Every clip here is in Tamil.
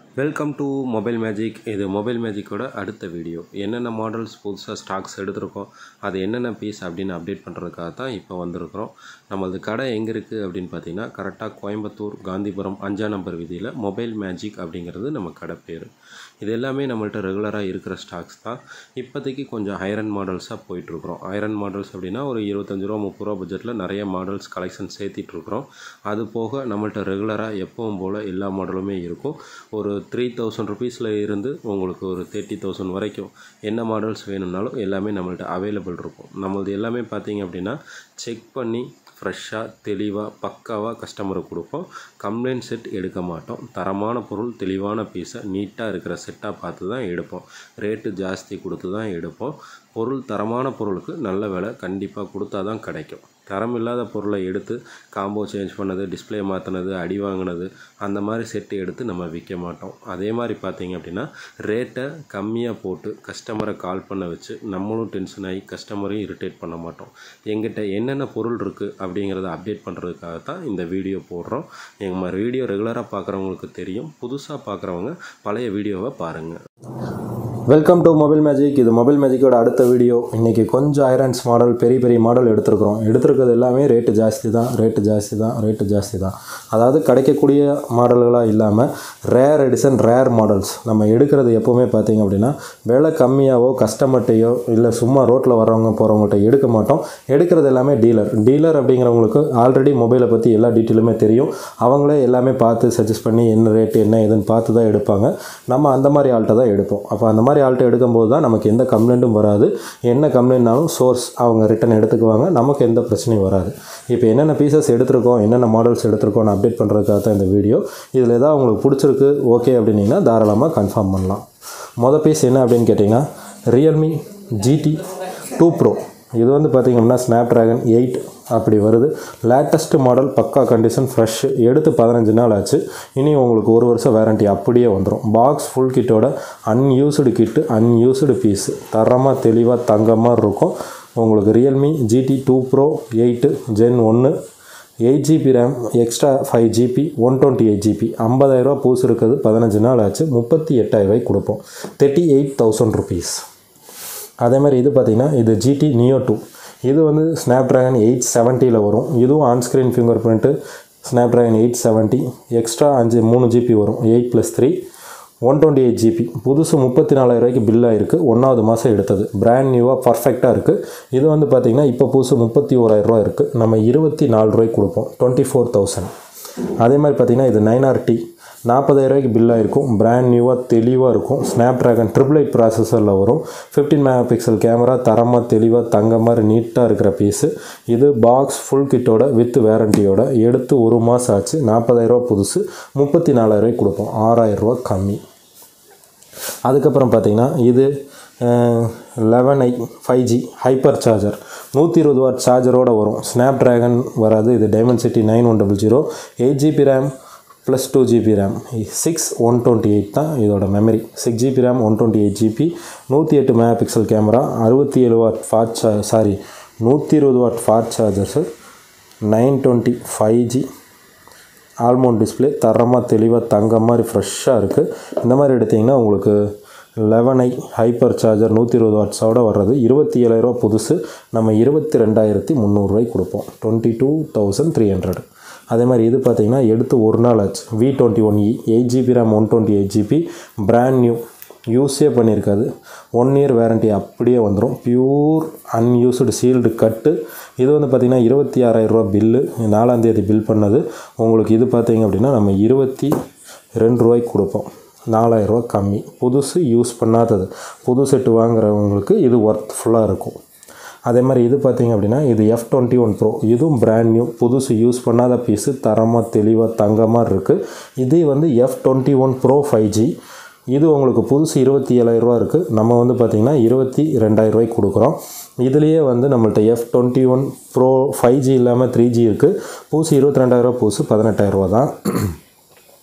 வெல்கம் டு மொபைல் மேஜிக் இது மொபைல் மேஜிக்கோட அடுத்த வீடியோ என்னென்ன மாடல்ஸ் புதுசாக ஸ்டாக்ஸ் எடுத்திருக்கோம் அது என்னென்ன பீஸ் அப்படின்னு அப்டேட் பண்ணுறதுக்காக தான் இப்போ வந்திருக்கிறோம் நம்மளது கடை எங்கே இருக்குது அப்படின்னு பார்த்தீங்கன்னா கரெக்டாக கோயம்புத்தூர் காந்திபுரம் அஞ்சாம் நம்பர் வீதியில் மொபைல் மேஜிக் அப்படிங்கிறது நம்ம கடை பேர் இது எல்லாமே நம்மள்ட்ட ரெகுலராக இருக்கிற ஸ்டாக்ஸ் தான் இப்போதைக்கு கொஞ்சம் ஐரன் மாடல்ஸாக போயிட்டுருக்குறோம் ஐரன் மாடல்ஸ் அப்படின்னா ஒரு இருபத்தஞ்சு ரூபா முப்பது ரூபா பட்ஜெட்டில் நிறைய மாடல்ஸ் கலெக்ஷன் சேர்த்திட்ருக்குறோம் அது போக நம்மள்ட்ட ரெகுலராக எப்பவும் போல் எல்லா மாடலுமே இருக்கும் ஒரு த்ரீ தௌசண்ட் ருபீஸில் இருந்து உங்களுக்கு ஒரு தேர்ட்டி தௌசண்ட் வரைக்கும் என்ன மாடல்ஸ் வேணும்னாலும் எல்லாமே நம்மள்ட்ட அவைலபிள் இருக்கும் நம்மளது எல்லாமே பார்த்தீங்க அப்படின்னா செக் பண்ணி ஃப்ரெஷ்ஷாக தெளிவாக பக்காவாக கஸ்டமருக்கு கொடுப்போம் கம்ப்ளைண்ட் செட் எடுக்க மாட்டோம் தரமான பொருள் தெளிவான பீஸை நீட்டாக இருக்கிற செட்டாக பார்த்து தான் எடுப்போம் ரேட்டு ஜாஸ்தி கொடுத்து தான் எடுப்போம் பொருள் தரமான பொருளுக்கு நல்ல விலை கண்டிப்பாக கொடுத்தா தான் கிடைக்கும் தரம் இல்லாத பொருளை எடுத்து காம்போ சேஞ்ச் பண்ணது டிஸ்பிளே மாற்றினது அடி வாங்கினது அந்த மாதிரி செட்டு எடுத்து நம்ம விற்க மாட்டோம் அதே மாதிரி பார்த்தீங்க அப்படின்னா ரேட்டை கம்மியாக போட்டு கஸ்டமரை கால் பண்ண வச்சு நம்மளும் டென்ஷன் ஆகி கஸ்டமரையும் இரிட்டேட் பண்ண மாட்டோம் எங்கிட்ட என்னென்ன பொருள் இருக்குது அப்படிங்கிறத அப்டேட் பண்ணுறதுக்காக தான் இந்த வீடியோ போடுறோம் எங்கள் வீடியோ ரெகுலராக பார்க்குறவங்களுக்கு தெரியும் புதுசாக பார்க்குறவங்க பழைய வீடியோவை பாருங்கள் வெல்கம் டு மொபைல் மேஜிக் இது மொபைல் மேஜிக்கோட அடுத்த வீடியோ இன்றைக்கி கொஞ்சம் ஐரன்ஸ் மாடல் பெரிய பெரிய மாடல் எடுத்திருக்கிறோம் எடுத்திருக்கிறது எல்லாமே ரேட்டு ஜாஸ்தி தான் ரேட்டு ஜாஸ்தி தான் ரேட்டு ஜாஸ்தி தான் அதாவது கிடைக்கக்கூடிய மாடல்களாக இல்லாமல் ரேர் எடிசன் ரேர் மாடல்ஸ் நம்ம எடுக்கிறது எப்போவுமே பார்த்தீங்க அப்படின்னா விலை கம்மியாவோ கஸ்டமர்ட்டையோ இல்லை சும்மா ரோட்டில் வர்றவங்க போகிறவங்கள்ட்ட எடுக்க மாட்டோம் எடுக்கிறது எல்லாமே டீலர் டீலர் அப்படிங்கிறவங்களுக்கு ஆல்ரெடி மொபைலை பற்றி எல்லா டீட்டெயிலுமே தெரியும் அவங்களே எல்லாமே பார்த்து சஜஸ்ட் பண்ணி என்ன ரேட்டு என்ன ஏதுன்னு பார்த்து தான் எடுப்பாங்க நம்ம அந்த மாதிரி ஆள்கிட்ட தான் எடுப்போம் அப்போ அந்த மாதிரி ஆள்கிட்ட எடுக்கும்போது தான் நமக்கு எந்த கம்ப்ளைண்ட்டும் வராது என்ன கம்ப்ளைண்ட்னாலும் சோர்ஸ் அவங்க ரிட்டன் எடுத்துக்குவாங்க நமக்கு எந்த பிரச்சனையும் வராது இப்போ என்னென்ன பீசஸ் எடுத்திருக்கோம் என்னென்ன மாடல்ஸ் எடுத்திருக்கோம்னு அப்டேட் பண்ணுறதுக்காக தான் இந்த வீடியோ இதில் ஏதாவது உங்களுக்கு பிடிச்சிருக்கு ஓகே அப்படின்னீங்கன்னா தாராளமாக கன்ஃபார்ம் பண்ணலாம் மொதல் பீஸ் என்ன அப்படின்னு கேட்டிங்கன்னா ரியல்மி ஜிடி டூ ப்ரோ இது வந்து பார்த்திங்க அப்படின்னா ஸ்னாப் ட்ராகன் எயிட் அப்படி வருது லேட்டஸ்ட் மாடல் பக்கா கண்டிஷன் ஃப்ரெஷ் எடுத்து பதினஞ்சு நாள் ஆச்சு இனி உங்களுக்கு ஒரு வருஷம் வேரண்டி அப்படியே வந்துடும் பாக்ஸ் ஃபுல் கிட்டோட அன்யூஸ்டு கிட்டு அன்யூஸ்டு பீஸு தரமாக தெளிவாக தங்கமாக இருக்கும் உங்களுக்கு Realme GT two pro eight gen ஒன்று eight GB RAM extra five GB one twenty eight GB ஐம்பதாயிரரூவா பூசு இருக்குது பதினஞ்சு நாள் ஆச்சு முப்பத்தி எட்டாயிரரூவாய்க்கு கொடுப்போம் தேர்ட்டி எயிட் தௌசண்ட் ருபீஸ் அதே மாதிரி இது பார்த்திங்கன்னா இது ஜிடி நியோ டூ இது வந்து ஸ்னாப் ட்ராகன் எயிட் செவன்ட்டியில் வரும் இதுவும் onscreen finger print Snapdragon eight seventy extra அஞ்சு மூணு ஜிபி வரும் eight plus three one twenty eight GB புதுசு முப்பத்தி நாலாயிரரூவாய்க்கு பில்லாக இருக்குது ஒன்றாவது மாதம் எடுத்தது பிராண்ட் நியூவாக பர்ஃபெக்டாக இருக்குது இது வந்து பார்த்திங்கன்னா இப்போ புதுசு முப்பத்தி ஓராயிரரூவா இருக்குது நம்ம இருபத்தி நாலு ரூபாய்க்கு கொடுப்போம் டுவெண்ட்டி ஃபோர் தௌசண்ட் அதே மாதிரி பார்த்திங்கன்னா இது நைன் ஆர் டி நாற்பதாயிரரூவாய்க்கு பில்லாக இருக்கும் பிராண்ட் நியூவாக தெளிவாக இருக்கும் ஸ்னாப் ட்ராகன் ட்ரிபிள் எயிட் ப்ராசஸரில் வரும் ஃபிஃப்டீன் மெகா பிக்சல் கேமரா தரமாக தெளிவாக தங்க மாதிரி நீட்டாக இருக்கிற பீஸு இது பாக்ஸ் ஃபுல் கிட்டோட வித் வேரண்டியோட எடுத்து ஒரு மாதம் ஆச்சு நாற்பதாயிரரூவா புதுசு முப்பத்தி நாலாயிரரூவாய்க்கு கொடுப்போம் ஆறாயிரரூவா கம்மி அதுக்கப்புறம் பார்த்திங்கன்னா இது eleven I five G hyper charger நூற்றி இருபது வாட் சார்ஜரோடு வரும் ஸ்னாப் ட்ராகன் வராது இது Dimensity nine one double zero eight GB RAM plus two GB RAM six one twenty eight தான் இதோட memory six GB RAM one twenty eight GB நூற்றி எட்டு மெகா பிக்சல் கேமரா அறுபத்தி ஏழு வாட் ஃபாஸ்ட் சா சாரி நூற்றி இருபது watt fast chargers nine twenty five G ஆல்மோண்ட் டிஸ்பிளே தரமாக தெளிவாக தங்க மாதிரி ஃப்ரெஷ்ஷாக இருக்குது இந்த மாதிரி எடுத்திங்கன்னா உங்களுக்கு லெவன் ஐ ஹைப்பர் சார்ஜர் நூற்றி இருபது வாட்ஸோட வர்றது இருபத்தி ஏழாயிரரூவா புதுசு நம்ம இருபத்தி ரெண்டாயிரத்தி முந்நூறுரூவாய்க்கு கொடுப்போம் twenty two thousand three hundred அதே மாதிரி இது பார்த்திங்கன்னா எடுத்து ஒரு நாள் ஆச்சு V twenty one E eight GB RAM one twenty eight GB brand new யூஸே பண்ணியிருக்காது ஒன் இயர் வேரண்டி அப்படியே வந்துடும் பியூர் அன்யூஸ்டு சீல்டு கட்டு இது வந்து பார்த்திங்கன்னா இருபத்தி ஆறாயிரரூவா பில்லு நாலாந்தேதி பில் பண்ணது உங்களுக்கு இது பார்த்திங்க அப்படின்னா நம்ம இருபத்தி ரெண்டு ரூபாய்க்கு கொடுப்போம் நாலாயிரரூவா கம்மி புதுசு யூஸ் பண்ணாதது புது செட்டு வாங்குறவங்களுக்கு இது ஒர்த்ஃபுல்லாக இருக்கும் அதே மாதிரி இது பார்த்திங்க அப்படின்னா இது எஃப் டுவெண்ட்டி ஒன் ப்ரோ இதுவும் பிராண்ட் நியூ புதுசு யூஸ் பண்ணாத பீஸு தரமாக தெளிவாக தங்க மாதிரி இருக்குது இது வந்து F twenty one pro five G இது உங்களுக்கு புதுசு இருபத்தி ஏழாயிரரூவா இருக்குது நம்ம வந்து பார்த்திங்கன்னா இருபத்தி ரெண்டாயிரரூவாய்க்கு கொடுக்குறோம் இதுலேயே வந்து நம்மள்ட்ட F twenty one pro five G இல்லாமல் த்ரீ ஜி இருக்குது புதுசு இருபத்தி ரெண்டாயிரரூவா புதுசு பதினெட்டாயிரரூவா தான்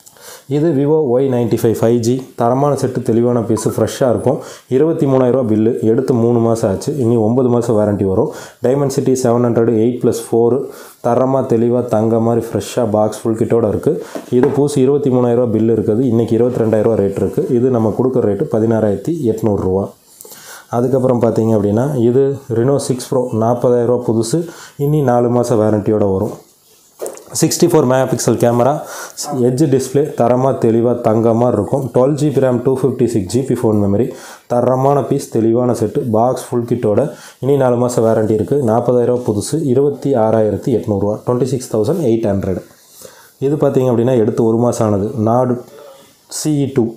இது Vivo Y ninety five five G தரமான செட்டு தெளிவான பீஸு ஃப்ரெஷ்ஷாக இருக்கும் இருபத்தி மூணாயிரரூவா பில்லு எடுத்து மூணு மாதம் ஆச்சு இனி ஒம்பது மாதம் வாரண்ட்டி வரும் Dimensity seven hundred eight plus four தரமாக தெளிவாக தங்க மாதிரி ஃப்ரெஷ்ஷாக பாக்ஸ் ஃபுல் கிட்டோட இருக்குது இது பூசி இருபத்தி மூணாயிரரூவா பில்லு இருக்குது இன்றைக்கி இருபத்தி ரெண்டாயிரரூவா ரேட் இருக்குது இது நம்ம கொடுக்குற ரேட்டு பதினாறாயிரத்தி எட்நூறுரூவா அதுக்கப்புறம் பார்த்தீங்க அப்படின்னா இது ரினோ சிக்ஸ் ப்ரோ நாற்பதாயிரரூவா புதுசு இனி நாலு மாதம் வாரண்ட்டியோட வரும் sixty four mega megapixel camera edge display தரமாக தெளிவாக தங்கமாக இருக்கும் twelve GB RAM two fifty six GB phone memory தரமான பீஸ் தெளிவான செட்டு பாக்ஸ் ஃபுல் கிட்டோட இனி நாலு மாதம் வாரண்ட்டி இருக்குது நாற்பதாயிரரூவா புதுசு இருபத்தி ஆறாயிரத்தி எட்நூறுரூவா twenty six thousand eight hundred இது பார்த்தீங்க அப்படின்னா எடுத்து ஒரு மாதம் ஆனது Nord CE two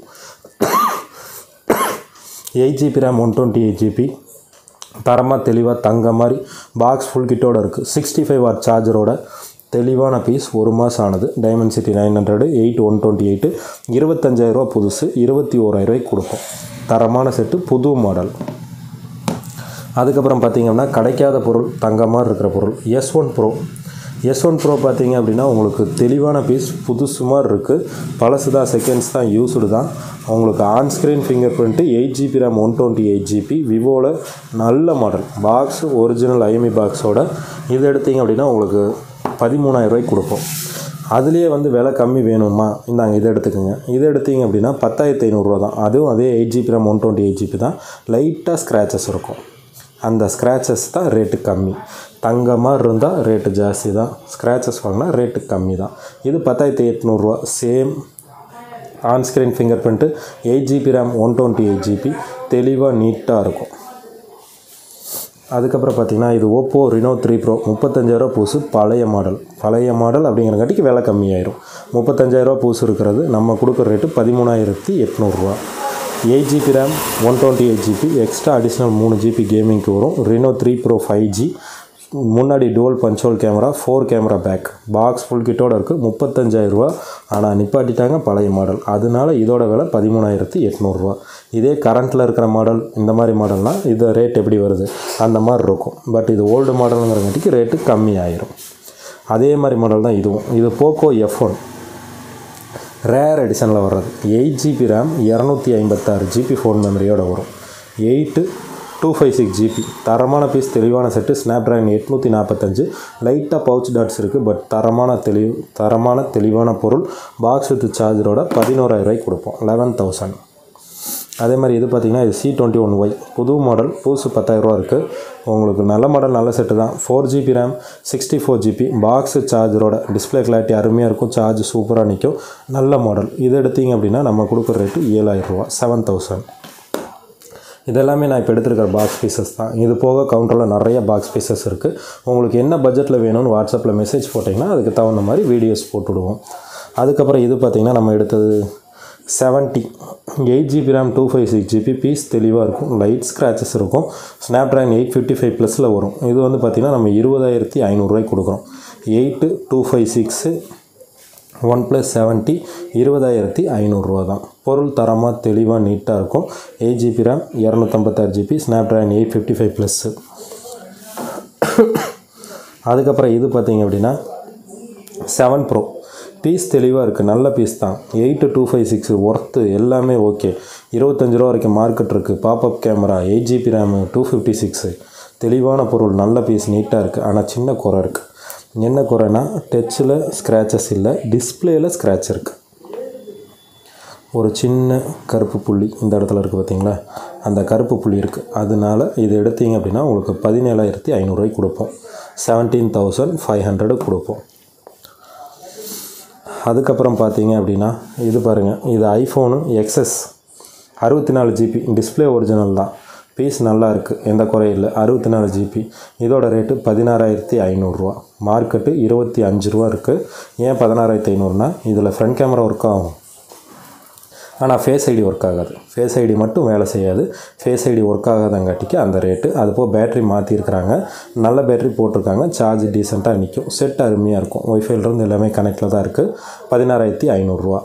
eight GB RAM one twenty eight GB தரமாக தெளிவாக தங்க மாதிரி பாக்ஸ் ஃபுல் கிட்டோட இருக்குது சிக்ஸ்டி ஃபைவ் வாட் சார்ஜரோட தெளிவான பீஸ் ஒரு மாதம் ஆனது Dimensity nine hundred eight one twenty eight இருபத்தஞ்சாயிரரூவா புதுசு இருபத்தி ஓராயிரரூவாய்க்கு கொடுப்போம் தரமான செட்டு புது மாடல் அதுக்கப்புறம் பார்த்தீங்கன்னா கிடைக்காத பொருள் தங்க மாதிரி இருக்கிற பொருள் S one pro S one pro பார்த்தீங்க அப்படின்னா உங்களுக்கு தெளிவான பீஸ் புதுசு மாதிரி இருக்குது பழசு தான் செகண்ட்ஸ் தான் யூஸ்டு தான் உங்களுக்கு on screen finger print eight GB RAM one twenty eight GB விவோவில் நல்ல மாடல் பாக்ஸ் ஒரிஜினல் ஐஎம்இ பாக்ஸோட இது எடுத்தீங்க அப்படின்னா உங்களுக்கு பதிமூணாயிரம் ரூபாய்க்கு கொடுப்போம் அதுலேயே வந்து விலை கம்மி வேணுமா இந்தாங்க இதை எடுத்துக்கோங்க இதை எடுத்தீங்க அப்படின்னா பத்தாயிரத்தி ஐநூறுரூவா தான் அதுவும் அதே eight GB RAM one twenty eight GB தான் லைட்டாக ஸ்க்ராச்சஸ் இருக்கும் அந்த ஸ்க்ராச்சஸ் தான் ரேட்டு கம்மி தங்க மாதிரி இருந்தால் ரேட்டு ஜாஸ்தி தான் ஸ்க்ராச்சஸ் வாங்கினா ரேட்டு கம்மி தான் இது பத்தாயிரத்தி எட்நூறுரூவா same on screen finger print eight GB RAM one twenty eight GB தெளிவாக நீட்டாக இருக்கும் அதுக்கப்புறம் பார்த்தீங்கன்னா இது ஓப்போ ரினோ த்ரீ ப்ரோ முப்பத்தஞ்சாயிரரூவா பூசு பழைய மாடல் பழைய மாடல் அப்படிங்கிறங்காட்டிக்கு விலை கம்மியாயிரும் முப்பத்தஞ்சாயிரரூவா பூசு இருக்கிறது நம்ம கொடுக்குற ரேட்டு பதிமூணாயிரத்தி எட்நூறுரூவா eight GB RAM one twenty eight GB extra additional மூணு ஜிபி கேமிங்க்கு வரும் Reno three pro five G முன்னாடி dual punch hole camera four camera back box full கிட்டோட இருக்குது முப்பத்தஞ்சாயிரரூவா ஆனால் நிப்பாட்டிட்டாங்க பழைய மாடல் அதனால இதோட விலை பதிமூணாயிரத்தி எட்நூறுரூவா இதே கரண்ட்டில் இருக்கிற மாடல் இந்த மாதிரி மாடல்னால் இது ரேட் எப்படி வருது அந்த மாதிரி இருக்கும் பட் இது ஓல்டு மாடலுங்கிறங்காட்டிக்கு ரேட்டு கம்மி ஆயிரும் அதே மாதிரி மாடல் தான் இதுவும் இது போக்கோ எஃப் ஒன் ரேர் எடிஷனில் வர்றது எயிட் ஜிபி ரேம் இரநூத்தி ஐம்பத்தாறு ஜிபி ஃபோன் மெமரியோட வரும் eight two five six GB தரமான பீஸ் தெளிவான செட்டு ஸ்னாப் ட்ராகன் எட்நூற்றி நாற்பத்தஞ்சு லைட்டாக பவுச் டாட்ஸ் இருக்குது பட் தரமான தெளிவு தரமான தெளிவான பொருள் பாக்ஸ் வித் சார்ஜரோட பதினோராயிரம் ரூபாய்க்கு கொடுப்போம் லெவன் தௌசண்ட் அதே மாதிரி இது பார்த்திங்கன்னா இது சி டுவெண்ட்டி ஒன் ஒய் புது மாடல் புதுசு பத்தாயிரரூவா இருக்குது உங்களுக்கு நல்ல மாடல் நல்ல செட்டு தான் four GB RAM sixty four GB box சார்ஜரோட டிஸ்பிளே கிளாரிட்டி அருமையாக இருக்கும் சார்ஜ் சூப்பராக நிற்கும் நல்ல மாடல் இது எடுத்தீங்க அப்படின்னா நம்ம கொடுக்குற ரேட்டு ஏழாயிரரூவா செவன் தௌசண்ட் இதெல்லாமே நான் இப்போ எடுத்துருக்கிற பாக்ஸ் பீசஸ் தான் இது போக கவுண்டரில் நிறைய பாக்ஸ் பீசஸ் இருக்குது உங்களுக்கு என்ன பட்ஜெட்டில் வேணும்னு வாட்ஸ்அப்பில் மெசேஜ் போட்டிங்கன்னா அதுக்கு தகுந்த மாதிரி வீடியோஸ் போட்டுவிடுவோம் அதுக்கப்புறம் இது பார்த்திங்கன்னா நம்ம எடுத்தது seventy eight GB RAM two five six GB piece தெளிவாக இருக்கும் லைட் ஸ்க்ராச்சஸ் இருக்கும் Snapdragon eight fifty five ப்ளஸில் வரும் இது வந்து பார்த்திங்கன்னா நம்ம இருபதாயிரத்தி ஐநூறுரூவாய்க்கு கொடுக்குறோம் eight two five six one plus seventy இருபதாயிரத்தி ஐநூறுரூவா தான் பொருள் தரமாக தெளிவாக நீட்டாக இருக்கும் எயிட் ஜிபி ரேம் இரநூத்தம்பத்தாறு GB Snapdragon eight fifty five plus அதுக்கப்புறம் இது பார்த்தீங்க அப்படின்னா செவன் ப்ரோ பீஸ் தெளிவாக இருக்குது நல்ல பீஸ் தான் eight two five six worth எல்லாமே ஓகே இருபத்தஞ்சு ரூபா வரைக்கும் மார்க்கெட் இருக்குது pop up camera eight GB RAM two fifty six தெளிவான பொருள் நல்ல பீஸ் நீட்டாக இருக்குது ஆனால் சின்ன குறை இருக்குது என்ன குறைனா டச்சில் ஸ்க்ராச்சஸ் இல்லை டிஸ்பிளேயில் ஸ்க்ராட்ச் இருக்குது ஒரு சின்ன கருப்பு புள்ளி இந்த இடத்துல இருக்குது பார்த்தீங்களா அந்த கருப்பு புள்ளி இருக்குது அதனால இது எடுத்தீங்க அப்படின்னா உங்களுக்கு பதினேழாயிரத்தி ஐநூறுரூவாய்க்கு கொடுப்போம் செவன்டீன் தௌசண்ட் ஃபைவ் ஹண்ட்ரடு கொடுப்போம் அதுக்கப்புறம் பார்த்தீங்க அப்படின்னா இது பாருங்கள் இது ஐஃபோனு எக்ஸஸ் அறுபத்தி நாலு ஜிபி டிஸ்பிளே ஒரிஜினல் தான் பீஸ் நல்லா இருக்குது எந்த குறையும் இல்லை அறுபத்தி நாலு ஜிபி இதோட ரேட்டு பதினாறாயிரத்தி ஐநூறுரூவா மார்க்கெட்டு இருபத்தி அஞ்சு ரூபா இருக்குது ஏன் பதினாறாயிரத்தி ஐநூறுனா இதில் ஃப்ரண்ட் கேமரா ஒர்க் ஆகும் ஆனால் ஃபேஸ் ஐடி ஒர்க் ஆகாது ஃபேஸ் ஐடி மட்டும் வேலை செய்யாது ஃபேஸ் ஐடி ஒர்க் ஆகாதங்காட்டிக்கு அந்த ரேட்டு அது போக பேட்ரி மாற்றிருக்கிறாங்க நல்ல பேட்ரி போட்டிருக்காங்க சார்ஜ் டீசெண்டாக நிற்கும் செட் அருமையாக இருக்கும் ஒய்ஃபைலேருந்து எல்லாமே கனெக்டில் தான் இருக்குது பதினாறாயிரத்தி ஐநூறுரூவா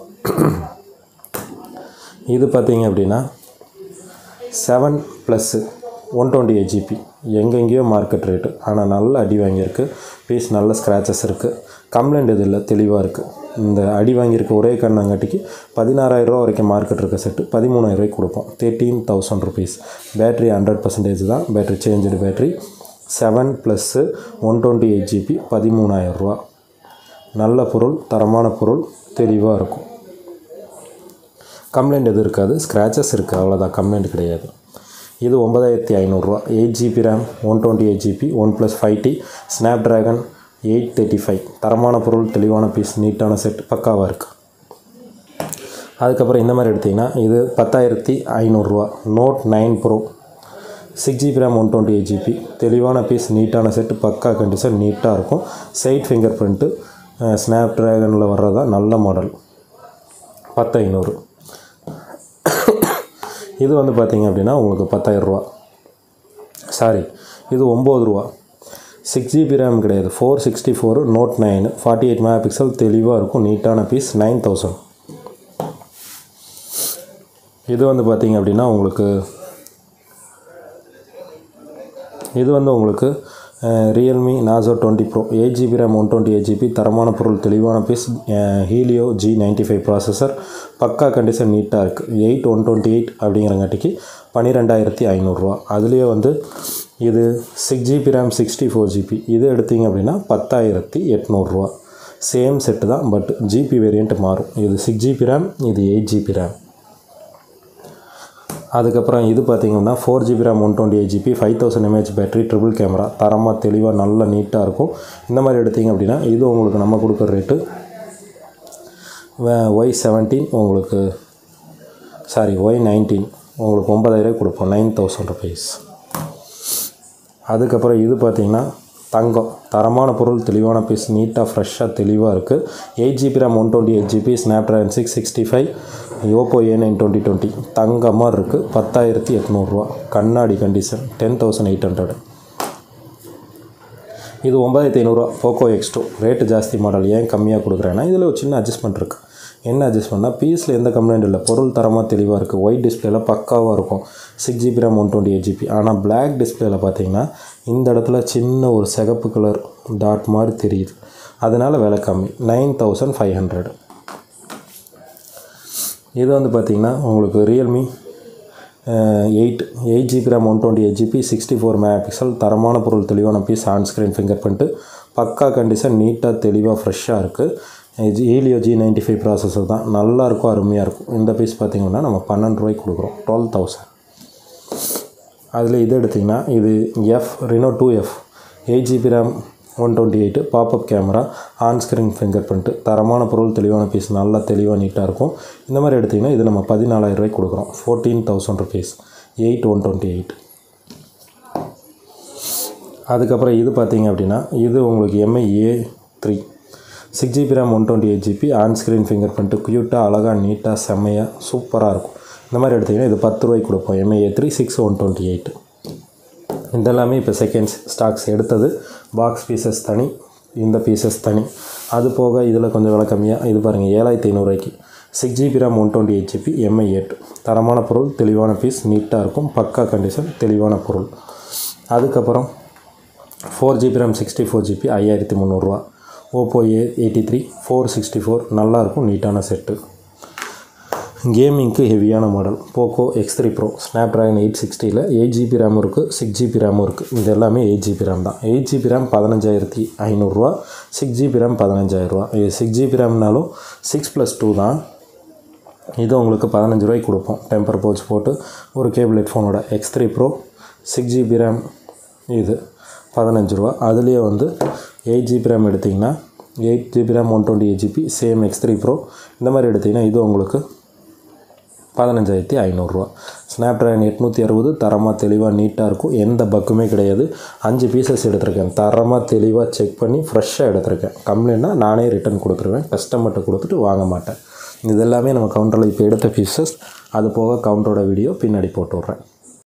இது பார்த்தீங்க அப்படின்னா seven plus one twenty eight GB எங்கெங்கேயோ மார்க்கெட் ரேட்டு ஆனால் நல்ல அடி வாங்கியிருக்கு பீஸ் நல்ல ஸ்க்ராச்சஸ் இருக்குது கம்ப்ளைண்ட் இது இல்லை தெளிவாக இருக்குது இந்த அடி வாங்கியிருக்க ஒரே கண்ணாங்காட்டிக்கு பதினாறாயிரரூவா வரைக்கும் மார்க்கெட் இருக்க செட்டு பதிமூணாயிரரூவாய்க்கு கொடுப்போம் thirteen thousand rupees battery hundred percentage தான் battery change battery seven plus one twenty eight GB பதிமூணாயிரரூவா நல்ல பொருள் தரமான பொருள் தெளிவாக இருக்கும் கம்ப்ளைண்ட் எதுவும் இருக்காது ஸ்க்ராச்சஸ் இருக்குது அவ்வளோதான் கம்ப்ளைண்ட் கிடையாது இது ஒன்பதாயிரத்தி ஐநூறுரூவா eight GB RAM one twenty eight GB one plus five T Snapdragon eight thirty five தரமான பொருள் தெளிவான பீஸ் நீட்டான செட் பக்காவாக இருக்குது அதுக்கப்புறம் இந்த மாதிரி எடுத்திங்கன்னா இது பத்தாயிரத்தி ஐநூறுரூவா Note nine pro six GB RAM one twenty eight GB தெளிவான பீஸ் நீட்டான செட்டு பக்கா கண்டிஷன் நீட்டாக இருக்கும் சைட் ஃபிங்கர் பிரிண்ட்டு ஸ்னாப் ட்ராகனில் வர்றதா நல்ல மாடல் பத்து ஐநூறு இது வந்து பார்த்திங்க அப்படின்னா உங்களுக்கு பத்தாயிரரூவா சாரி இது ஒம்பது ரூபா சிக்ஸ் ஜிபி ரேம் கிடையாது four sixty four Note nine forty eight mega pixel தெளிவாக இருக்கும் நீட்டான பீஸ் நைன் தௌசண்ட் இது வந்து பார்த்திங்க அப்படின்னா உங்களுக்கு இது வந்து உங்களுக்கு Realme Narzo twenty pro eight GB RAM one twenty eight GB தரமான பொருள் தெளிவான piece Helio G ninety five processor பக்கா கண்டிஷன் நீட்டாக இருக்குது எயிட் ஒன் டுவெண்ட்டி எயிட் அப்படிங்கிறங்காட்டிக்கு பன்னிரெண்டாயிரத்தி ஐநூறுரூவா அதுலேயே வந்து இது six GB RAM sixty four GB இது எடுத்தீங்க அப்படின்னா பத்தாயிரத்தி எட்நூறுரூவா சேம் செட்டு தான் பட் ஜிபி வேரியண்ட் மாறும் இது சிக்ஸ் ஜிபி ரேம் இது எயிட் ஜிபி ரேம் அதுக்கப்புறம் இது பார்த்தீங்கன்னா four GB RAM one twenty eight GB five thousand mAh battery triple camera தரமாக தெளிவாக நல்லா நீட்டாக இருக்கும் இந்த மாதிரி எடுத்தீங்க அப்படின்னா இது உங்களுக்கு நம்ம கொடுக்குற ரேட்டு ஒய் செவன்டீன் உங்களுக்கு சாரி ஒய் நைன்டீன் உங்களுக்கு ஒன்பதாயிரம் கொடுப்போம் நைன் தௌசண்ட் ருபீஸ் அதுக்கப்புறம் இது பார்த்தீங்கன்னா தங்கம் தரமான பொருள் தெளிவான பீஸ் நீட்டாக ஃப்ரெஷ்ஷாக தெளிவாக இருக்குது eight GB RAM one twenty eight GB Snapdragon six sixty five Oppo A nine twenty twenty தங்கமாக இருக்குது பத்தாயிரத்தி எட்நூறுரூவா கண்ணாடி condition ten thousand eight hundred இது ஒன்பதாயிரத்தி ஐநூறுரூவா போக்கோ எக்ஸ் டூ ரேட்டு ஜாஸ்தி மாடல் ஏன் கம்மியாக கொடுக்குறேன்னா இதில் ஒரு சின்ன அட்ஜஸ்ட்மெண்ட் இருக்குது என்ன அட்ஜஸ்ட்மெண்ட்னா பீஸில் எந்த கம்ப்ளைண்ட் இல்லை பொருள் தரமாக தெளிவாக இருக்குது ஒயிட் டிஸ்பிளேல பக்காவாக இருக்கும் six GB RAM one twenty eight GB ஆனால் பிளாக் டிஸ்பிளேல பார்த்தீங்கன்னா இந்த இடத்துல சின்ன ஒரு சிகப்பு கலர் டாட் மாதிரி தெரியுது அதனால் விலை கம்மி நைன் தௌசண்ட் ஃபைவ் ஹண்ட்ரட் இது வந்து பார்த்திங்கன்னா உங்களுக்கு Realme eight eight GB RAM one twenty eight GB sixty four mega pixel தரமான பொருள் தெளிவான piece on screen finger print பக்கா கண்டிஷன் நீட்டாக தெளிவாக ஃப்ரெஷ்ஷாக இருக்குது G Helio G ninety five processor தான் நல்லா இருக்கும் அருமையாக இருக்கும் இந்த பீஸ் பார்த்திங்கன்னா நம்ம பன்னெண்டு ரூபாய்க்கு கொடுக்குறோம் டுவெல் தௌசண்ட் அதில் இது எடுத்திங்கன்னா இது F Reno two F eight GB RAM one twenty eight pop up camera on screen finger print தரமான பொருள் தெளிவான பீஸ் நல்லா தெளிவாக நீட்டாக இருக்கும் இந்த மாதிரி எடுத்திங்கன்னா இது நம்ம பதினாலாயிரம் ரூபாய்க்கு கொடுக்குறோம் fourteen thousand rupees eight one twenty eight அதுக்கப்புறம் இது பார்த்தீங்க அப்படின்னா இது உங்களுக்கு Mi A three six GB RAM one twenty eight GB on screen finger print க்யூட்டாக அழகாக நீட்டாக செம்மையாக சூப்பராக இருக்கும் இந்த மாதிரி எடுத்திங்கன்னா இது பத்து ரூபாய்க்கு கொடுப்போம் Mi A three six one twenty eight இதெல்லாமே இப்போ செகண்ட்ஸ் ஸ்டாக்ஸ் எடுத்தது பாக்ஸ் பீசஸ் தனி இந்த பீசஸ் தனி அது போக இதில் கொஞ்சம் விலை கம்மியாக இது பாருங்கள் ஏழாயிரத்தி ஐநூறுரூவாய்க்கு six GB RAM one twenty eight GB Mi eight தரமான பொருள் தெளிவான பீஸ் நீட்டாக இருக்கும் பக்கா கண்டிஷன் தெளிவான பொருள் அதுக்கப்புறம் four GB RAM sixty four GB ஐயாயிரத்தி முந்நூறுரூவா Oppo A eighty three four sixty four நல்லாயிருக்கும் நீட்டான செட்டு கேமிங்க்கு ஹெவியான model Poco X three pro Snapdragon eight சிக்ஸ்டியில் எயிட் ஜிபி ரேமும் இருக்குது சிக்ஸ் ஜிபி ரேமும் இருக்குது இது எல்லாமே எயிட் ஜிபி ரேம் தான் எயிட் ஜிபி ரேம் பதினஞ்சாயிரத்தி ஐநூறுரூவா சிக்ஸ் ஜிபி ரேம் பதினஞ்சாயிரரூவா இது சிக்ஸ் ஜிபி ரேம்னாலும் சிக்ஸ் ப்ளஸ் டூ தான் இது உங்களுக்கு பதினஞ்சு ரூபாய்க்கு கொடுப்போம் டெம்பர் பவுச் போட்டு ஒரு கேபிள் ஹெட்ஃபோனோட X three pro six GB RAM இது பதினஞ்சு ரூபா அதுலேயே வந்து எயிட் ஜிபி ரேம் எடுத்திங்கன்னா eight GB RAM one twenty eight GB same X three pro இந்த மாதிரி எடுத்திங்கன்னா இது உங்களுக்கு பதினஞ்சாயிரத்தி ஐநூறுரூவா ஸ்னாப் ட்ராகன் எட்நூற்றி அறுபது தரமாக தெளிவாக நீட்டாக இருக்கும் எந்த பக்குமே கிடையாது அஞ்சு பீசஸ் எடுத்திருக்கேன் தரமாக தெளிவாக செக் பண்ணி ஃப்ரெஷ்ஷாக எடுத்திருக்கேன் கம்ப்ளைண்ட்னா நானே ரிட்டர்ன் கொடுத்துருவேன் கஸ்டமர்கிட்ட கொடுத்துட்டு வாங்க மாட்டேன் இது எல்லாமே நம்ம கவுண்டரில் இப்போ எடுத்த பீசஸ் அது போக கவுண்டரோட வீடியோ பின்னாடி போட்டு விட்றேன்